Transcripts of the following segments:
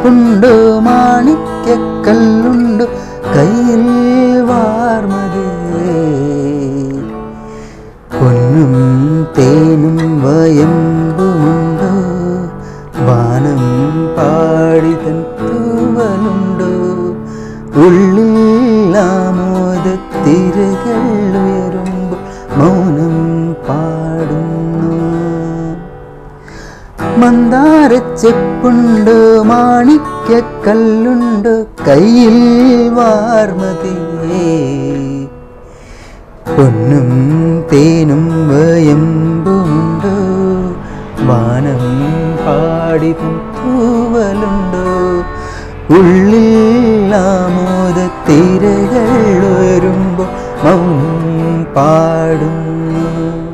ചെപ്പുണ്ടോ മാണിക്കല്ലുണ്ടോ കയ്യിൽ വാർമതിയേ പൊന്നും തേനും വയമ്പുമുണ്ടോ വാനം പാടിതൻ തൂവലുണ്ടോ ഉള്ളിൽ ആമോദത്തിരകൾ ഉയരുമ്പോൾ മൗനം പാടുന്നു മന്ദാരച്ചെപ്പുണ്ട് മാണിക്കല്ലുണ്ട് കയ്യിൽ വാർമതിയേ പൊന്നും തേനും വയമ്പുമുണ്ട് വാനം പാടിതും തൂവലുണ്ട് ഉള്ളിൽ ആമോദത്തിരകൾ വരുമ്പോൾ മൗനം പാടുന്നു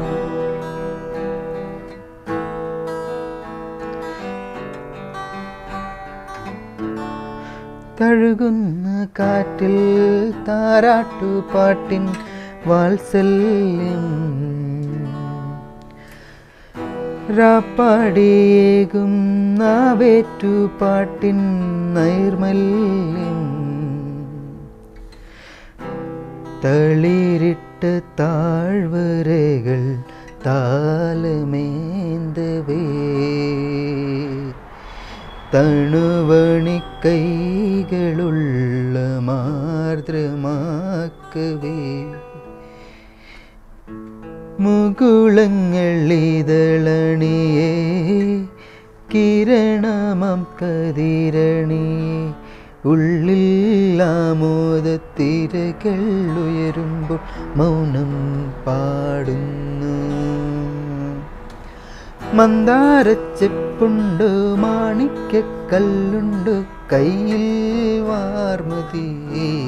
തഴുകുന്ന കാറ്റിൽ താരാട്ടുപാട്ടിൻ വാത്സല്യം രാപ്പാടിയേകും നാവേറ്റുപാട്ടിൻ നൈർമല്യം തളിരിട്ട താഴ്വരകൾ താലമേന്തവേ തണുവണി കൈകളുള്ള മാർദ്രമാക്കവേ മുകുളങ്ങൾ ഇതളണിയേ കിരണമം കതിരണിയേ ഉള്ളിൽ ആമോദത്തിരകൾ ഉയരുമ്പോൾ മൗനം പാടുന്നു മന്ദാരച്ചെപ്പുണ്ട് മാണിക്കല്ലുണ്ട് കയ്യിൽ വാർമതിയേ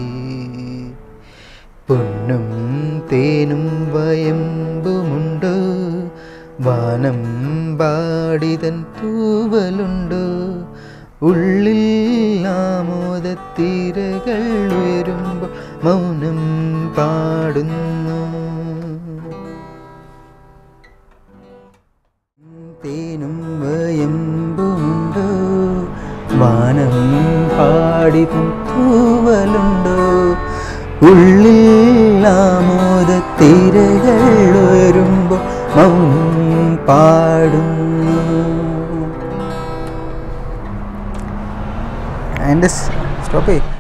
പൊന്നും തേനും വയമ്പുമുണ്ട് വാനം പാടിതൻ തൂവലുണ്ട് ഉള്ളിൽ ആമോദത്തിരകൾ ഉയരുമ്പോൾ മൗനം പാടുന്നു തേനും വയമ്പുമുണ്ട് വാനം പാടിതും തൂവലുണ്ട് ഉള്ളിൽ ആമോദത്തിരകൾ വരുമ്പോൾ മൗനം പാടുന്നു എൻ്റെ സ്റ്റോപ്പ് ചെയ്യും